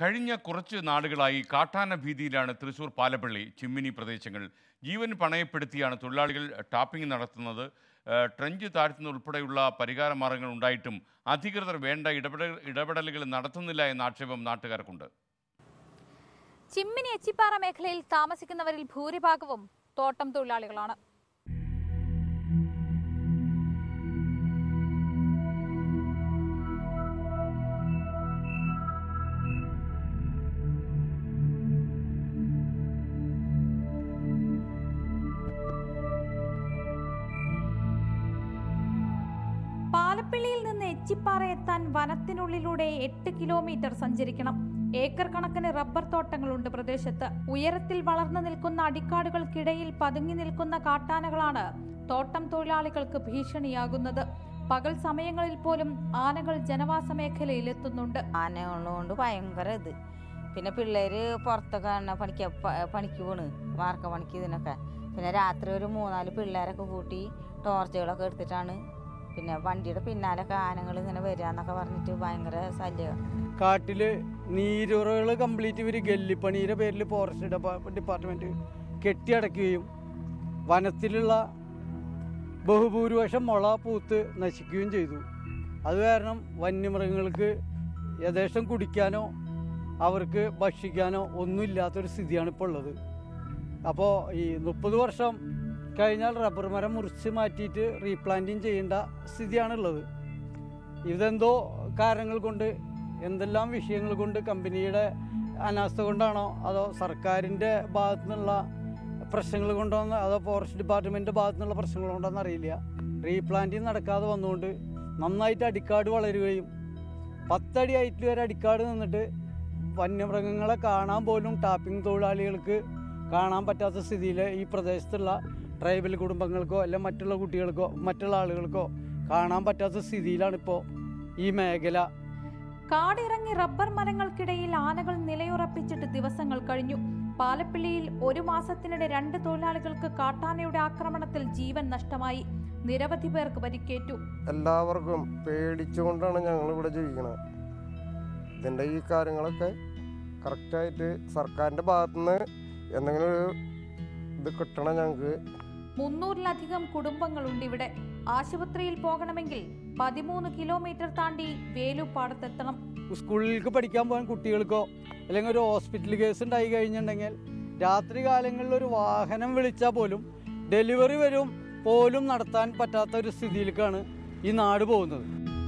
കഴിഞ്ഞ കുറച്ച് നാളുകളായി കാട്ടാന ഭീതിയിലാണ് തൃശൂർ പാലപ്പള്ളി ചിമ്മിനി പ്രദേശങ്ങൾ ജീവൻ പണയപ്പെടുത്തിയാണ് തൊഴിലാളികൾ ടാപ്പിംഗ് നടത്തുന്നത് ഏഹ് ട്രെഞ്ച് താഴ്ത്തുന്ന ഉൾപ്പെടെയുള്ള പരിഹാര മാർഗങ്ങൾ ഉണ്ടായിട്ടും അധികൃതർ വേണ്ട ഇടപെടൽ ഇടപെടലുകൾ നടത്തുന്നില്ല എന്ന ആക്ഷേപം നാട്ടുകാർക്കുണ്ട് ചിമ്മിനി എച്ചിപ്പാറ മേഖലയിൽ താമസിക്കുന്നവരിൽ ഭൂരിഭാഗവും തോട്ടം തൊഴിലാളികളാണ് പാലപ്പിള്ളിയിൽ നിന്ന് എച്ചിപ്പാറ എത്താൻ വനത്തിനുള്ളിലൂടെ എട്ട് കിലോമീറ്റർ സഞ്ചരിക്കണം ഏക്കർ കണക്കിന് റബ്ബർ തോട്ടങ്ങളുണ്ട് പ്രദേശത്ത് ഉയരത്തിൽ വളർന്നു നിൽക്കുന്ന അടിക്കാടുകൾക്കിടയിൽ പതുങ്ങി നിൽക്കുന്ന കാട്ടാനകളാണ് തോട്ടം തൊഴിലാളികൾക്ക് ഭീഷണിയാകുന്നത് പകൽ സമയങ്ങളിൽ പോലും ആനകൾ ജനവാസ മേഖലയിൽ എത്തുന്നുണ്ട് ആന ഉള്ളതുകൊണ്ട് ഭയങ്കര ഇത് പിന്നെ പിള്ളേര് പുറത്തൊക്കെ ആണ് പണിക്ക പ- പണിക്ക് പോണ് വാർക്ക പണിക്ക് ഇതിനൊക്കെ പിന്നെ രാത്രി ഒരു മൂന്നാല് പിള്ളേരൊക്കെ കൂട്ടി ടോർച്ചുകളൊക്കെ എടുത്തിട്ടാണ് പിന്നെ വണ്ടിയുടെ പിന്നാലൊക്കെ ആനകൾ ഇങ്ങനെ വരിക എന്നൊക്കെ പറഞ്ഞിട്ട് ഭയങ്കര ശല്യം കാട്ടിൽ നീരുറകൾ കംപ്ലീറ്റ് ഇവർ ഗല്ലിപ്പണിയുടെ പേരിൽ ഫോറസ്റ്റ് ഡിപ്പാ- ഡിപ്പാർട്ട്മെൻറ്റ് കെട്ടിയടക്കുകയും വനത്തിലുള്ള ബഹുഭൂരിപക്ഷം മുള പൂത്ത് നശിക്കുകയും ചെയ്തു അത് കാരണം വന്യമൃഗങ്ങൾക്ക് യഥേഷ്ടം കുടിക്കാനോ അവർക്ക് ഭക്ഷിക്കാനോ ഒന്നുമില്ലാത്തൊരു സ്ഥിതിയാണ് ഇപ്പോൾ ഉള്ളത് അപ്പോൾ ഈ മുപ്പത് വർഷം കഴിഞ്ഞാൽ റബ്ബർ മരം മുറിച്ച് മാറ്റിയിട്ട് റീപ്ലാന്റിങ് ചെയ്യേണ്ട സ്ഥിതിയാണുള്ളത് ഇതെന്തോ കാരണങ്ങൾ കൊണ്ട് എന്തെല്ലാം വിഷയങ്ങൾ കൊണ്ട് കമ്പനിയുടെ അനാസ്ഥ കൊണ്ടാണോ അതോ സർക്കാരിൻ്റെ ഭാഗത്തു നിന്നുള്ള പ്രശ്നങ്ങൾ കൊണ്ടാണോ അതോ ഫോറസ്റ്റ് ഡിപ്പാർട്ട്മെൻറ്റിൻ്റെ ഭാഗത്തു നിന്നുള്ള പ്രശ്നങ്ങൾ കൊണ്ടാണെന്ന് അറിയില്ല റീപ്ലാന്റിങ് നടക്കാതെ വന്നുകൊണ്ട് നന്നായിട്ട് അടിക്കാട് വളരുകയും പത്തടി ഹൈറ്റിൽ വരെ അടിക്കാട് നിന്നിട്ട് വന്യമൃഗങ്ങളെ കാണാൻ പോലും ടാപ്പിംഗ് തൊഴിലാളികൾക്ക് കാണാൻ പറ്റാത്ത സ്ഥിതിയിൽ ഈ പ്രദേശത്തുള്ള ട്രൈബൽ കുടുംബങ്ങൾക്കോ അല്ലെങ്കിൽ മറ്റുള്ള കുട്ടികൾക്കോ മറ്റുള്ള ആളുകൾക്കോ കാണാൻ പറ്റാത്ത സ്ഥിതിയിലാണ് ഇപ്പോൾ ഈ മേഖല കാടിറങ്ങി റബ്ബർ മരങ്ങൾക്കിടയിൽ ആനകൾ നിലയുറപ്പിച്ചിട്ട് ദിവസങ്ങൾ കഴിഞ്ഞു പാലപ്പിള്ളിയിൽ ഒരു മാസത്തിനിടെ രണ്ട് തൊഴിലാളികൾക്ക് കാട്ടാനയുടെ ആക്രമണത്തിൽ ജീവൻ നഷ്ടമായി നിരവധി പേർക്ക് പരിക്കേറ്റു എല്ലാവർക്കും പേടിച്ചുകൊണ്ടാണ് ഞങ്ങൾ ഇവിടെ ജീവിക്കുന്നത് ഇതിൻ്റെ ഈ കാര്യങ്ങളൊക്കെ കറക്റ്റായിട്ട് സർക്കാരിൻ്റെ ഭാഗത്തുനിന്ന് എന്തെങ്കിലും ഒരു ഇത് കിട്ടണം ഞങ്ങൾക്ക് മുന്നൂറിലധികം കുടുംബങ്ങളുണ്ട് ഇവിടെ ആശുപത്രിയിൽ പോകണമെങ്കിൽ പതിമൂന്ന് കിലോമീറ്റർ താണ്ടി വേലുപ്പാടത്തെത്തണം സ്കൂളിലേക്ക് പഠിക്കാൻ പോകാൻ കുട്ടികൾക്കോ അല്ലെങ്കിൽ ഒരു ഹോസ്പിറ്റൽ കേസ് ഉണ്ടായി കഴിഞ്ഞിട്ടുണ്ടെങ്കിൽ രാത്രി കാലങ്ങളിൽ ഒരു വാഹനം വിളിച്ചാൽ പോലും ഡെലിവറി വരും പോലും നടത്താൻ പറ്റാത്ത ഒരു സ്ഥിതിയിലേക്കാണ് ഈ നാട് പോകുന്നത്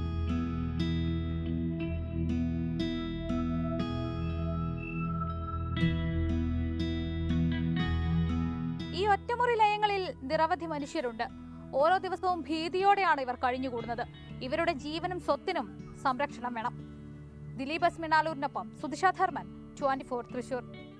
ഈ ഒറ്റമുറി ലയങ്ങളിൽ നിരവധി മനുഷ്യരുണ്ട് ഓരോ ദിവസവും ഭീതിയോടെയാണ് ഇവർ കഴിഞ്ഞുകൂടുന്നത് ഇവരുടെ ജീവനും സ്വത്തിനും സംരക്ഷണം വേണം ദിലീപ് എസ് മിണാലൂരിനൊപ്പം സുധിഷ ധർമ്മൻ ട്വന്റി ഫോർ തൃശൂർ